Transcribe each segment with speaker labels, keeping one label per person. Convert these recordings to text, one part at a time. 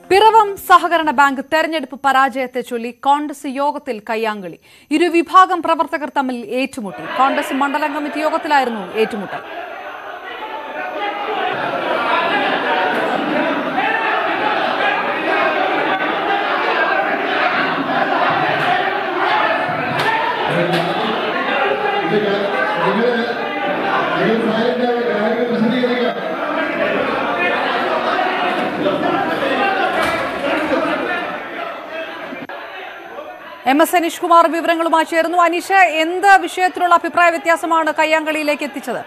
Speaker 1: പിറവം സഹകരണ ബാങ്ക് തെരഞ്ഞെടുപ്പ് പരാജയത്തെ ചൊല്ലി കോൺഗ്രസ് യോഗത്തിൽ കയ്യാങ്കളി ഇരുവിഭാഗം പ്രവർത്തകർ തമ്മിൽ ഏറ്റുമുട്ടി കോൺഗ്രസ് മണ്ഡലം കമ്മിറ്റി യോഗത്തിലായിരുന്നു ഏറ്റുമുട്ടൽ എം എസ് അനീഷ് കുമാർ വിവരങ്ങളുമായി ചേർന്നു അനീഷ് എന്ത് വിഷയത്തിലുള്ള അഭിപ്രായ വ്യത്യാസമാണ് കയ്യാങ്കളിയിലേക്ക് എത്തിച്ചത്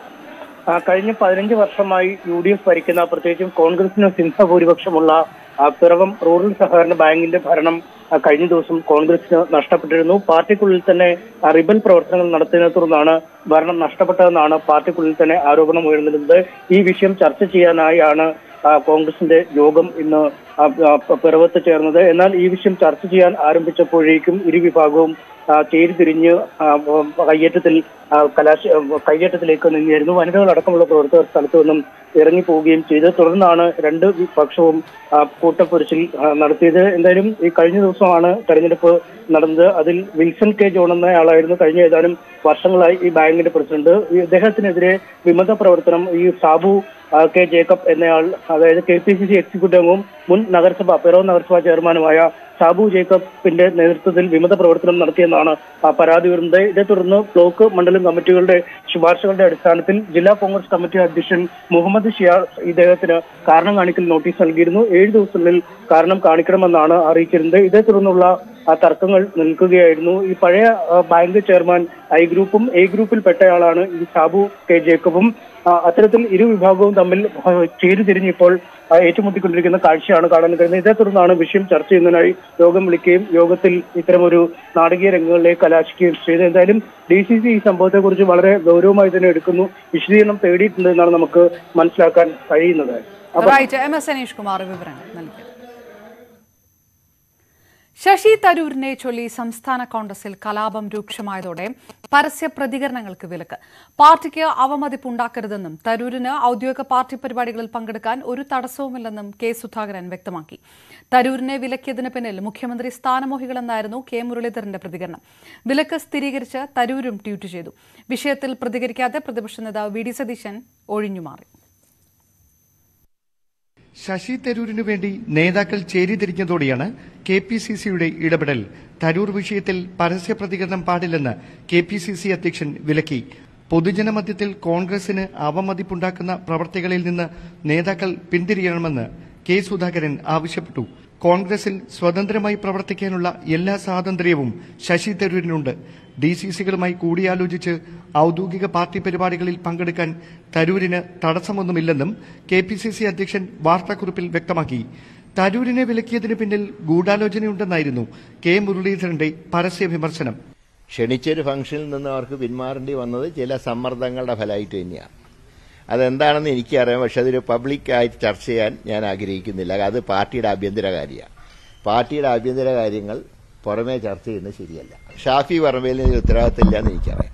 Speaker 2: ആ, കഴിഞ്ഞ പതിനഞ്ച് വർഷമായി യു ഡി എഫ് ഭരിക്കുന്ന പ്രത്യേകിച്ചും കോൺഗ്രസിന് സിംഹഭൂരിപക്ഷമുള്ള ആ, പിറവം റൂറൽ സഹകരണ ബാങ്കിന്റെ ഭരണം ആ, കഴിഞ്ഞ ദിവസം കോൺഗ്രസിന് നഷ്ടപ്പെട്ടിരുന്നു പാർട്ടിക്കുള്ളിൽ തന്നെ ആ, റിബൽ പ്രവർത്തനങ്ങൾ നടത്തിയതിനെ തുടർന്നാണ് ഭരണം നഷ്ടപ്പെട്ടതെന്നാണ് പാർട്ടിക്കുള്ളിൽ തന്നെ ആരോപണം ഉയർന്നിരുന്നത് ഈ വിഷയം ചർച്ച ചെയ്യാനായാണ് ആ, കോൺഗ്രസിന്റെ യോഗം ഇന്ന് ആ, ആ, പിറവത്ത് ചേർന്നത് എന്നാൽ ഈ വിഷയം ചർച്ച ചെയ്യാൻ ആരംഭിച്ചപ്പോഴേക്കും ഇരുവിഭാഗവും ആ, ചേരിതിരിഞ്ഞ് ആ, കയ്യേറ്റത്തിൽ ആ, കലാശ കയ്യേറ്റത്തിലേക്ക് നീങ്ങിയായിരുന്നു വനിതകളടക്കമുള്ള പ്രവർത്തകർ സ്ഥലത്തു നിന്നും ഇറങ്ങിപ്പോവുകയും ചെയ്തു തുടർന്നാണ് രണ്ട് പക്ഷവും ആ, കൂട്ടപ്പൊരിച്ചിൽ ആ, നടത്തിയത് എന്തായാലും ഈ കഴിഞ്ഞ ദിവസമാണ് തെരഞ്ഞെടുപ്പ് നടന്നത് അതിൽ വിൽസൺ കെ ജോൺ എന്നയാളായിരുന്നു കഴിഞ്ഞ ഏതാനും വർഷങ്ങളായി ഈ ബാങ്കിന്റെ പ്രസിഡന്റ് ഈ ഇദ്ദേഹത്തിനെതിരെ വിമത പ്രവർത്തനം ഈ സാബു ആ, കെ ജേക്കബ് എന്നയാൾ അതായത് K P C C executive അംഗവും മുൻ നഗരസഭ പിറവ് നഗരസഭാ ചെയർമാനുമായ സാബു ജേക്കബിന്റെ നേതൃത്വത്തിൽ വിമത പ്രവർത്തനം നടത്തിയെന്നാണ് ആ, പരാതി വരുന്നത് ഇതേ തുടർന്ന് ബ്ലോക്ക് മണ്ഡലം കമ്മിറ്റികളുടെ ശുപാർശകളുടെ അടിസ്ഥാനത്തിൽ ജില്ലാ കോൺഗ്രസ് കമ്മിറ്റി അധ്യക്ഷൻ മുഹമ്മദ് ഷിയാർ ഇദ്ദേഹത്തിന് കാരണം കാണിക്കൽ നോട്ടീസ് നൽകിയിരുന്നു ഏഴ് ദിവസത്തിനുള്ളിൽ കാരണം കാണിക്കണമെന്നാണ് അറിയിച്ചിരുന്നത് ഇതേ തുടർന്നുള്ള ആ തർക്കങ്ങൾ നിൽക്കുകയായിരുന്നു ഈ പഴയ ആ, ബാങ്ക് ചെയർമാൻ ഐ ഗ്രൂപ്പും എ ഗ്രൂപ്പിൽപ്പെട്ടയാളാണ് ഈ സാബു കെ ജേക്കബും ആ, അത്തരത്തിൽ ഇരു വിഭാഗവും തമ്മിൽ ആ, ചേരിതിരിഞ്ഞ് ഇപ്പോൾ ആ, ഏറ്റുമുട്ടിക്കൊണ്ടിരിക്കുന്ന കാഴ്ചയാണ് കാണാൻ കഴിയുന്നത് ഇതേ തുടർന്നാണ് വിഷയം ചർച്ച ചെയ്യുന്നതിനായി യോഗം വിളിക്കുകയും യോഗത്തിൽ ഇത്തരമൊരു നാടകീയ രംഗങ്ങളിലേക്ക് കലാശിക്കുകയും ചെയ്തു എന്തായാലും ഡി സി സി ഈ സംഭവത്തെക്കുറിച്ച് വളരെ ഗൗരവമായി തന്നെ എടുക്കുന്നു വിശദീകരണം തേടിയിട്ടുണ്ട് എന്നാണ് നമുക്ക് മനസ്സിലാക്കാൻ കഴിയുന്നത് അപ്പൊ
Speaker 1: right M S Anish Kumar വിവരങ്ങൾ നൽകി ശശി തരൂരിനെ ചൊല്ലി സംസ്ഥാന കോൺഗ്രസിൽ കലാപം രൂക്ഷമായതോടെ പരസ്യ പ്രതികരണങ്ങൾക്ക് വിലക്ക് പാർട്ടിക്ക് അവമതിപ്പുണ്ടാക്കരുതെന്നും തരൂരിന് ഔദ്യോഗിക പാർട്ടി പരിപാടികളിൽ പങ്കെടുക്കാൻ ഒരു തടസ്സവുമില്ലെന്നും കെ സുധാകരൻ വ്യക്തമാക്കി തരൂരിനെ വിലക്കിയതിന് പിന്നിൽ മുഖ്യമന്ത്രി സ്ഥാനമോഹികളെന്നായിരുന്നു കെ മുരളീധരന്റെ പ്രതികരണം വിലക്ക് സ്ഥിരീകരിച്ച് തരൂരും ട്വീറ്റ് ചെയ്തു വിഷയത്തിൽ പ്രതികരിക്കാതെ പ്രതിപക്ഷ നേതാവ് വി ഡി സതീശൻ ഒഴിഞ്ഞുമാറി
Speaker 3: ശശി തരൂരിനു വേണ്ടി നേതാക്കൾ ചേരിതിരിഞ്ഞതോടെയാണ് കെ പി സി സിയുടെ ഇടപെടൽ തരൂർ വിഷയത്തിൽ പരസ്യ പ്രതികരണം പാടില്ലെന്ന് കെ പി സി സി അധ്യക്ഷൻ വിലക്കി പൊതുജനമധ്യത്തിൽ കോൺഗ്രസിന് അവമതിപ്പുണ്ടാക്കുന്ന പ്രവർത്തികളിൽ നിന്ന് നേതാക്കൾ പിന്തിരിയണമെന്ന് കെ സുധാകരൻ ആവശ്യപ്പെട്ടു കോൺഗ്രസിൽ സ്വതന്ത്രമായി പ്രവർത്തിക്കാനുള്ള എല്ലാ സ്വാതന്ത്ര്യവും ശശി തരൂരിനുണ്ട് ഡി സി സികളുമായി കൂടിയാലോചിച്ച് ഔദ്യോഗിക പാർട്ടി പരിപാടികളിൽ പങ്കെടുക്കാൻ തരൂരിന് തടസ്സമൊന്നുമില്ലെന്നും കെ പി സി സി അധ്യക്ഷൻ വാർത്താക്കുറിപ്പിൽ വ്യക്തമാക്കി തരൂരിനെ വിലക്കിയതിന് പിന്നിൽ ഗൂഢാലോചനയുണ്ടെന്നായിരുന്നു കെ മുരളീധരന്റെ പരസ്യ വിമർശനം
Speaker 4: ക്ഷണിച്ചൊരു ഫംഗ്ഷനിൽ നിന്ന് അവർക്ക് പിന്മാറേണ്ടി വന്നത് ചില സമ്മർദ്ദങ്ങളുടെ ഫലമായിട്ട് തന്നെയാണ് അതെന്താണെന്ന് എനിക്കറിയാം പക്ഷെ അതൊരു പബ്ലിക്കായിട്ട് ചർച്ച ചെയ്യാൻ ഞാൻ ആഗ്രഹിക്കുന്നില്ല അത് പാർട്ടിയുടെ ആഭ്യന്തര കാര്യമാണ് പാർട്ടിയുടെ ആഭ്യന്തര കാര്യങ്ങൾ പുറമേ ചർച്ച ചെയ്യുന്നത് ശരിയല്ല ഷാഫി പറമ്പേലിന് ഇതിൽ ഉത്തരവാദിത്തമില്ല എന്ന് എനിക്കറിയാം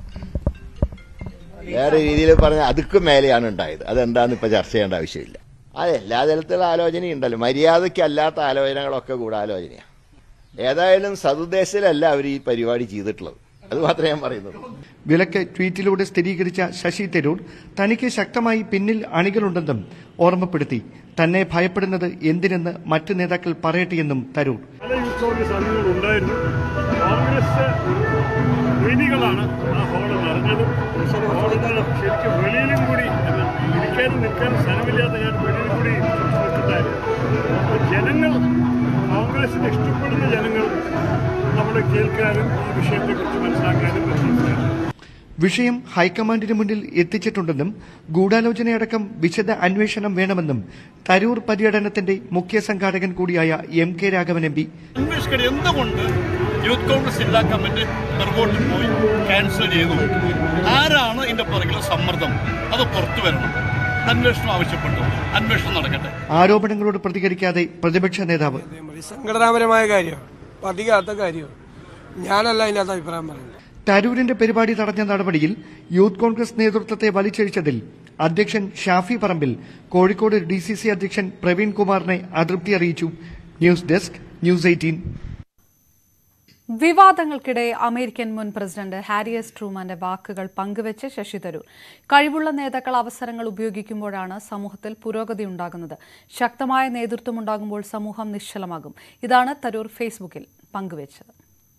Speaker 4: വേറെ രീതിയിൽ പറഞ്ഞാൽ അതുക്കും മേലെയാണ് ഉണ്ടായത് അതെന്താന്ന് ഇപ്പൊ ചർച്ച ചെയ്യേണ്ട ആവശ്യമില്ല അതെ എല്ലാ തരത്തിലുള്ള ആലോചനയുണ്ടല്ലോ മര്യാദയ്ക്കല്ലാത്ത ആലോചനകളൊക്കെ ഗൂഢാലോചനയാണ് ഏതായാലും സതുദ്ദേശത്തിലല്ല അവർ ഈ പരിപാടി ചെയ്തിട്ടുള്ളത് അത് മാത്രമേ ഞാൻ പറയുന്നുള്ളൂ
Speaker 3: വിലക്ക് ട്വീറ്റിലൂടെ സ്ഥിരീകരിച്ച ശശി തരൂർ തനിക്ക് ശക്തമായി പിന്നിൽ അണികളുണ്ടെന്നും ഓർമ്മപ്പെടുത്തി തന്നെ ഭയപ്പെടുന്നത് എന്തിനെന്ന് മറ്റ് നേതാക്കൾ പറയട്ടെയെന്നും തരൂർ
Speaker 5: പല യൂത്ത് കോൺഗ്രസ് അംഗങ്ങൾ ഉണ്ടായിരുന്നു കോൺഗ്രസ് പ്രേമികളാണ് ആ ഹോള് നിറഞ്ഞതും ഹോളിൽ ശരിക്കും വെളിയിലും കൂടി എന്ന് ഇരിക്കാനും നിൽക്കാനും സ്ഥലമില്ലാത്ത ഞാൻ വെളിയിൽ കൂടി നിൽക്കുന്നായിരുന്നു അപ്പോൾ ജനങ്ങൾ കോൺഗ്രസിനെ ഇഷ്ടപ്പെടുന്ന ജനങ്ങൾ നമ്മളെ കേൾക്കാനും ഈ വിഷയത്തെക്കുറിച്ച് മനസ്സിലാക്കാനും പറ്റുന്നുണ്ട്
Speaker 3: വിഷയം ഹൈക്കമാൻഡിന് മുന്നിൽ എത്തിച്ചിട്ടുണ്ടെന്നും ഗൂഢാലോചനയടക്കം വിശദ അന്വേഷണം വേണമെന്നും തരൂർ പര്യടനത്തിന്റെ മുഖ്യ സംഘാടകൻ കൂടിയായ M K Raghavan M P
Speaker 6: അന്വേഷിക്കണം എന്തുകൊണ്ട് യൂത്ത് കോൺഗ്രസ് ജില്ലാ കമ്മിറ്റി പിറകോട്ട് പോയി ക്യാൻസൽ ചെയ്തു ആരാണ് ഇതിന്റെ പുറകിലെ സമ്മർദ്ദം അത് പുറത്തു വരണം അന്വേഷണം ആവശ്യപ്പെട്ടു അന്വേഷണം നടക്കട്ടെ
Speaker 3: ആരോപണങ്ങളോട് പ്രതികരിക്കാതെ പ്രതിപക്ഷ നേതാവ്
Speaker 7: മതി സംഘടനാപരമായ കാര്യമാണ് പാർട്ടിക്കകത്ത കാര്യമാണ് ഞാനല്ല അതിനകത്ത് അഭിപ്രായം പറയുന്നത്
Speaker 3: തരൂരിന്റെ പരിപാടി തടഞ്ഞ നടപടിയിൽ യൂത്ത് കോൺഗ്രസ് നേതൃത്വത്തെ വലിച്ചഴിച്ചതിൽ അധ്യക്ഷൻ Shafi Parambil Kozhikode D C C അധ്യക്ഷൻ പ്രവീൺ കുമാറിനെ അതൃപ്തി അറിയിച്ചു ന്യൂസ് ഡെസ്ക് ന്യൂസ് എയ്റ്റീൻ
Speaker 1: വിവാദങ്ങൾക്കിടെ അമേരിക്കൻ മുൻ പ്രസിഡന്റ് ഹാരിയസ് ട്രൂമാന്റെ വാക്കുകൾ പങ്കുവച്ച് ശശി തരൂർ കഴിവുള്ള നേതാക്കൾ അവസരങ്ങൾ ഉപയോഗിക്കുമ്പോഴാണ് സമൂഹത്തിൽ പുരോഗതി ഉണ്ടാകുന്നത് ശക്തമായ നേതൃത്വം ഉണ്ടാകുമ്പോൾ സമൂഹം നിശ്ചലമാകും ഇതാണ് തരൂർ ഫേസ്ബുക്കിൽ പങ്കുവച്ചത്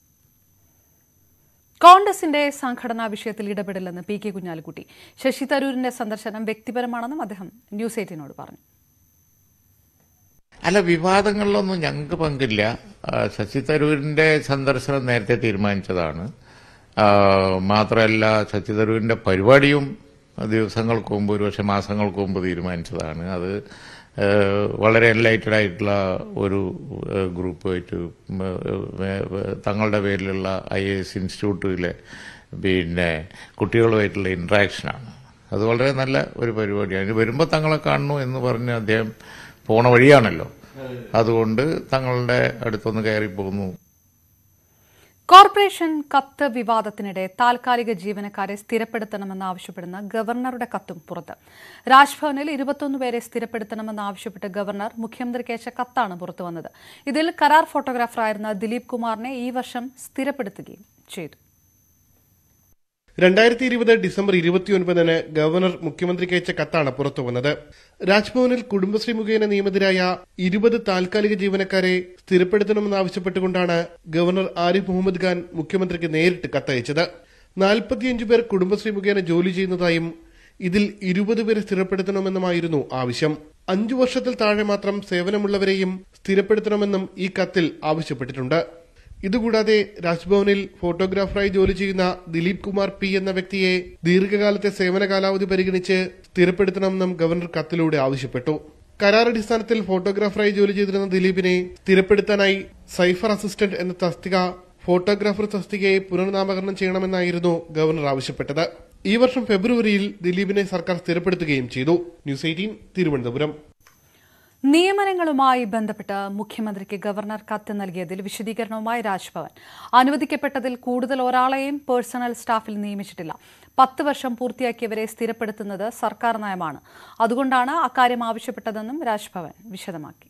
Speaker 1: കോൺഗ്രസിന്റെ സംഘടനാ വിഷയത്തിൽ ഇടപെടില്ലെന്ന് പി കെ കുഞ്ഞാലിക്കുട്ടി ശശി തരൂരിന്റെ സന്ദർശനം വ്യക്തിപരമാണെന്നും അദ്ദേഹം ന്യൂസ് എയ്റ്റീനോട് പറഞ്ഞു
Speaker 8: അല്ല വിവാദങ്ങളിലൊന്നും ഞങ്ങൾക്ക് പങ്കില്ല ആ, ശശി തരൂരിന്റെ സന്ദർശനം നേരത്തെ തീരുമാനിച്ചതാണ് ആ, മാത്രമല്ല ശശി തരൂരിന്റെ പരിപാടിയും ദിവസങ്ങൾക്ക് മുമ്പ് ഒരുപക്ഷെ മാസങ്ങൾക്ക് മുമ്പ് തീരുമാനിച്ചതാണ് അത് ആ, വളരെ എൻലൈറ്റഡ് ആയിട്ടുള്ള ഒരു ആ, ഗ്രൂപ്പുമായിട്ട് ഉം, ആ, തങ്ങളുടെ പേരിലുള്ള ഐ എ എസ് ഇൻസ്റ്റിറ്റ്യൂട്ടിലെ പിന്നെ കുട്ടികളുമായിട്ടുള്ള ഇൻട്രാക്ഷനാണ് അത് വളരെ നല്ല ഒരു പരിപാടിയാണ് ഇനി വരുമ്പോൾ തങ്ങളെ കാണുന്നു എന്ന് പറഞ്ഞ് അദ്ദേഹം പോണ വഴിയാണല്ലോ അതുകൊണ്ട് തങ്ങളുടെ അടുത്തൊന്ന് കയറി പോകുന്നു
Speaker 1: കോർപ്പറേഷൻ കത്ത് വിവാദത്തിനിടെ താൽക്കാലിക ജീവനക്കാരെ സ്ഥിരപ്പെടുത്തണമെന്നാവശ്യപ്പെടുന്ന ഗവർണറുടെ കത്തും പുറത്ത് രാജ്ഭവനിൽ ഇരുപത്തൊന്ന് പേരെ സ്ഥിരപ്പെടുത്തണമെന്നാവശ്യപ്പെട്ട് ഗവർണർ മുഖ്യമന്ത്രിക്ക് അയച്ച കത്താണ് പുറത്തുവന്നത് ഇതിൽ കരാർ ഫോട്ടോഗ്രാഫറായിരുന്ന ദിലീപ് കുമാറിനെ ഈ വർഷം സ്ഥിരപ്പെടുത്തുകയും ചെയ്തു
Speaker 9: രണ്ടായിരത്തി ഇരുപത് ഡിസംബർ ഇരുപത്തിയൊൻപതിന് ഗവർണർ മുഖ്യമന്ത്രിക്ക് അയച്ച കത്താണ് പുറത്തുവന്നത് രാജ്ഭവനിൽ കുടുംബശ്രീ മുഖേന നിയമിതരായ ഇരുപത് താൽക്കാലിക ജീവനക്കാരെ സ്ഥിരപ്പെടുത്തണമെന്നാവശ്യപ്പെട്ടുകൊണ്ടാണ് ഗവർണർ ആരിഫ് മുഹമ്മദ് ഖാൻ മുഖ്യമന്ത്രിക്ക് നേരിട്ട് കത്തയച്ചത് നാൽപ്പത്തിയഞ്ച് പേർ കുടുംബശ്രീ മുഖേന ജോലി ചെയ്യുന്നതായും ഇതിൽ ഇരുപത് പേരെ സ്ഥിരപ്പെടുത്തണമെന്നുമായിരുന്നു ആവശ്യം അഞ്ചു വർഷത്തിൽ താഴെ മാത്രം സേവനമുള്ളവരെയും സ്ഥിരപ്പെടുത്തണമെന്നും ഈ കത്തിൽ ആവശ്യപ്പെട്ടിട്ടുണ്ട് ഇതുകൂടാതെ രാജ്ഭവനിൽ ഫോട്ടോഗ്രാഫറായി ജോലി ചെയ്യുന്ന ദിലീപ് കുമാർ പി എന്ന വ്യക്തിയെ ദീർഘകാലത്തെ സേവന കാലാവധി പരിഗണിച്ച് സ്ഥിരപ്പെടുത്തണമെന്നും ഗവർണർ കത്തിലൂടെ ആവശ്യപ്പെട്ടു കരാർ അടിസ്ഥാനത്തിൽ ഫോട്ടോഗ്രാഫറായി ജോലി ചെയ്തിരുന്ന ദിലീപിനെ സ്ഥിരപ്പെടുത്താനായി സൈഫർ അസിസ്റ്റന്റ് എന്ന തസ്തിക ഫോട്ടോഗ്രാഫർ തസ്തികയെ പുനർനാമകരണം ചെയ്യണമെന്നായിരുന്നു ഗവർണർ ആവശ്യപ്പെട്ടത് ഈ വർഷം ഫെബ്രുവരിയിൽ ദിലീപിനെ സർക്കാർ സ്ഥിരപ്പെടുത്തുകയും ചെയ്തു ന്യൂസ് എയ്റ്റീൻ തിരുവനന്തപുരം
Speaker 1: നിയമനങ്ങളുമായി ബന്ധപ്പെട്ട് മുഖ്യമന്ത്രിക്ക് ഗവർണർ കത്ത് നൽകിയതിൽ വിശദീകരണവുമായി രാജ്ഭവൻ അനുവദിക്കപ്പെട്ടതിൽ കൂടുതൽ ഒരാളെയും പേഴ്സണൽ സ്റ്റാഫിൽ നിയമിച്ചിട്ടില്ല പത്ത് വർഷം പൂർത്തിയാക്കിയവരെ സ്ഥിരപ്പെടുത്തുന്നത് സർക്കാർ നയമാണ് അതുകൊണ്ടാണ് അക്കാര്യം ആവശ്യപ്പെട്ടതെന്നും രാജ്ഭവൻ വിശദമാക്കി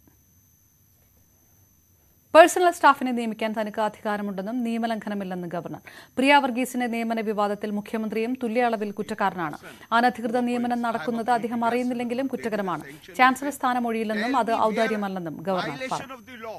Speaker 1: പേഴ്സണൽ സ്റ്റാഫിനെ നിയമിക്കാൻ തനിക്ക് അധികാരമുണ്ടെന്നും നിയമലംഘനമില്ലെന്ന് ഗവർണർ പ്രിയ വർഗീസിന്റെ നിയമന വിവാദത്തിൽ മുഖ്യമന്ത്രിയും തുല്യ അളവിൽ കുറ്റക്കാരനാണ് അനധികൃത നിയമനം നടക്കുന്നത് അദ്ദേഹം അറിയുന്നില്ലെങ്കിലും കുറ്റകരമാണ് ചാൻസലർ സ്ഥാനം ഒഴിയില്ലെന്നും അത് ഔദാര്യമല്ലെന്നും ഗവർണർ പറഞ്ഞു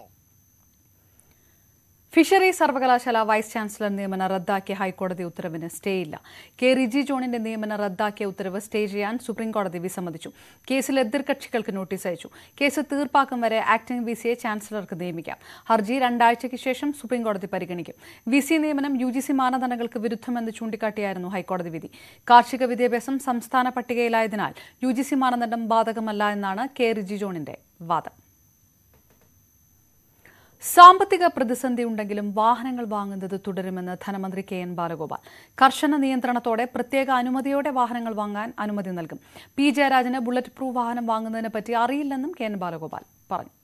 Speaker 1: ഫിഷറി സർവകലാശാല വൈസ് ചാൻസലർ നിയമനം റദ്ദാക്കിയ ഹൈക്കോടതി ഉത്തരവിന് സ്റ്റേ ഇല്ല കെ റിജി ജോണിന്റെ നിയമനം റദ്ദാക്കിയ ഉത്തരവ് സ്റ്റേ ചെയ്യാൻ സുപ്രീംകോടതി വിസമ്മതിച്ചു കേസിൽ എതിർകക്ഷികൾക്ക് നോട്ടീസ് അയച്ചു കേസ് തീർപ്പാക്കും വരെ ആക്ടിംഗ് വി സിയെ ചാൻസലർക്ക് നിയമിക്കാം ഹർജി രണ്ടാഴ്ചയ്ക്ക് ശേഷം സുപ്രീംകോടതി പരിഗണിക്കും വി സി നിയമനം യു ജി സി മാനദണ്ഡങ്ങൾക്ക് വിരുദ്ധമെന്ന് ചൂണ്ടിക്കാട്ടിയായിരുന്നു ഹൈക്കോടതി വിധി കാർഷിക വിദ്യാഭ്യാസം സംസ്ഥാന പട്ടികയിലായതിനാൽ യു ജി സി മാനദണ്ഡം ബാധകമല്ല എന്നാണ് കെ റിജി ജോണിന്റെ വാദം സാമ്പത്തിക പ്രതിസന്ധി ഉണ്ടെങ്കിലും വാഹനങ്ങൾ വാങ്ങുന്നത് തുടരുമെന്ന് ധനമന്ത്രി കെ എൻ ബാലഗോപാൽ കർശന നിയന്ത്രണത്തോടെ പ്രത്യേക അനുമതിയോടെ വാഹനങ്ങൾ വാങ്ങാൻ അനുമതി നൽകും പി ജയരാജന് ബുള്ളറ്റ് പ്രൂഫ് വാഹനം വാങ്ങുന്നതിനെ പറ്റി അറിയില്ലെന്നും കെ എൻ ബാലഗോപാൽ പറഞ്ഞു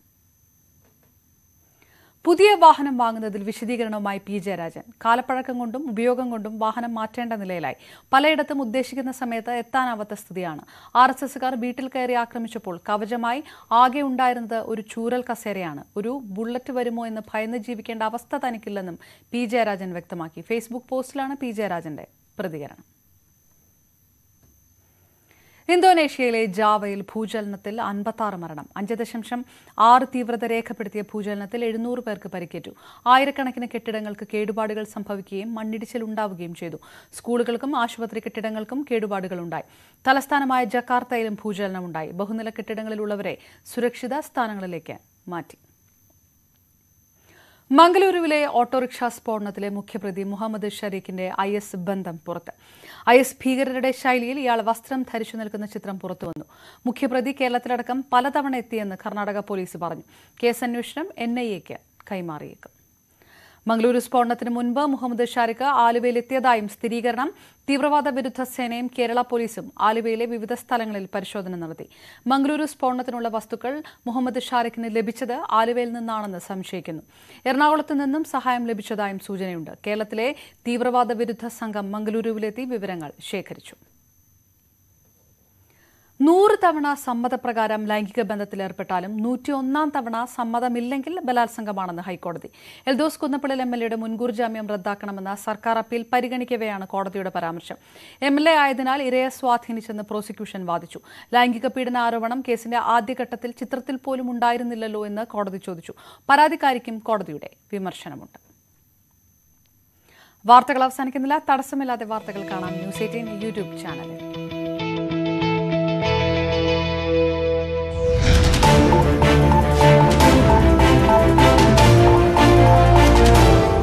Speaker 1: പുതിയ വാഹനം വാങ്ങുന്നതിൽ വിശദീകരണവുമായി പി ജയരാജൻ കാലപ്പഴക്കം കൊണ്ടും ഉപയോഗം കൊണ്ടും വാഹനം മാറ്റേണ്ട നിലയിലായി പലയിടത്തും ഉദ്ദേശിക്കുന്ന സമയത്ത് എത്താനാവാത്ത സ്ഥിതിയാണ് ആർ എസ് എസുകാർ വീട്ടിൽ കയറി ആക്രമിച്ചപ്പോൾ കവചമായി ആകെ ഉണ്ടായിരുന്നത് ഒരു ചൂരൽ കസേരയാണ് ഒരു ബുള്ളറ്റ് വരുമോ എന്ന് ഭയന്ന് ജീവിക്കേണ്ട അവസ്ഥ തനിക്കില്ലെന്നും പി ജയരാജൻ വ്യക്തമാക്കി ഫേസ്ബുക്ക് പോസ്റ്റിലാണ് പി ജയരാജന്റെ പ്രതികരണം ഇന്തോനേഷ്യയിലെ ജാവയിൽ ഭൂചലനത്തിൽ അൻപത്തി മരണം അഞ്ച് ദശാംശം ആറ് തീവ്രത രേഖപ്പെടുത്തിയ ഭൂചലനത്തിൽ എഴുന്നൂറ് പേർക്ക് പരിക്കേറ്റു ആയിരക്കണക്കിന് കെട്ടിടങ്ങൾക്ക് കേടുപാടുകൾ സംഭവിക്കുകയും മണ്ണിടിച്ചിൽ ഉണ്ടാവുകയും ചെയ്തു സ്കൂളുകൾക്കും ആശുപത്രി കെട്ടിടങ്ങൾക്കും കേടുപാടുകളുണ്ടായി തലസ്ഥാനമായ ജക്കാർത്തയിലും ഭൂചലനമുണ്ടായി ബഹുനില കെട്ടിടങ്ങളിലുള്ളവരെ സുരക്ഷിത സ്ഥാനങ്ങളിലേക്ക് മാറ്റി മംഗളൂരുവിലെ ഓട്ടോറിക്ഷ സ്ഫോടനത്തിലെ മുഖ്യപ്രതി മുഹമ്മദ് ഷരീഖിന്റെ ഐ എസ് ബന്ധം പുറത്ത് ഐ എസ് ഭീകരരുടെ ശൈലിയിൽ ഇയാൾ വസ്ത്രം ധരിച്ചു നിൽക്കുന്ന ചിത്രം പുറത്തുവന്നു മുഖ്യപ്രതി കേരളത്തിലടക്കം പലതവണ എത്തിയെന്ന് കർണാടക പോലീസ് പറഞ്ഞു കേസ് അന്വേഷണം എൻ ഐ എക്ക് കൈമാറിയേക്കും മംഗളൂരു സ്ഫോടനത്തിന് മുൻപ് മുഹമ്മദ് ഷാരിഖ് ആലുവയിൽ എത്തിയതായും സ്ഥിരീകരണം തീവ്രവാദ വിരുദ്ധ സേനയും കേരള പോലീസും ആലുവയിലെ വിവിധ സ്ഥലങ്ങളിൽ പരിശോധന നടത്തി മംഗളൂരു സ്ഫോടനത്തിനുള്ള വസ്തുക്കൾ മുഹമ്മദ് ഷാരിഖിന് ലഭിച്ചത് ആലുവയിൽ നിന്നാണെന്ന് സംശയിക്കുന്നു എറണാകുളത്ത് നിന്നും സഹായം ലഭിച്ചതായും സൂചനയുണ്ട് കേരളത്തിലെ തീവ്രവാദ വിരുദ്ധ സംഘം മംഗളൂരുവിലെത്തി വിവരങ്ങൾ ശേഖരിച്ചു നൂറ് തവണ സമ്മതപ്രകാരം ലൈംഗിക ബന്ധത്തിലേർപ്പെട്ടാലും നൂറ്റിയൊന്നാം തവണ സമ്മതമില്ലെങ്കിൽ ബലാത്സംഗമാണെന്ന് ഹൈക്കോടതി എൽദോസ് കുന്നപ്പള്ളിൽ എം എൽ എയുടെ മുൻകൂർ ജാമ്യം റദ്ദാക്കണമെന്ന സർക്കാർ അപ്പീൽ പരിഗണിക്കവെയാണ് കോടതിയുടെ പരാമർശം എം എൽ എ ആയതിനാൽ ഇരയെ സ്വാധീനിച്ചെന്ന് പ്രോസിക്യൂഷൻ വാദിച്ചു ലൈംഗിക പീഡന ആരോപണം കേസിന്റെ ആദ്യഘട്ടത്തിൽ ചിത്രത്തിൽ പോലും ഉണ്ടായിരുന്നില്ലല്ലോ എന്ന് കോടതി ചോദിച്ചു പരാതിക്കാരിക്കും കോടതിയുടെ വിമർശനമുണ്ട് വാർത്തകൾ അവസാനിക്കുന്നില്ല തടസ്സമില്ലാതെ വാർത്തകൾ കാണാം ന്യൂസ് എയ്റ്റീൻ യൂട്യൂബ് ചാനലിൽ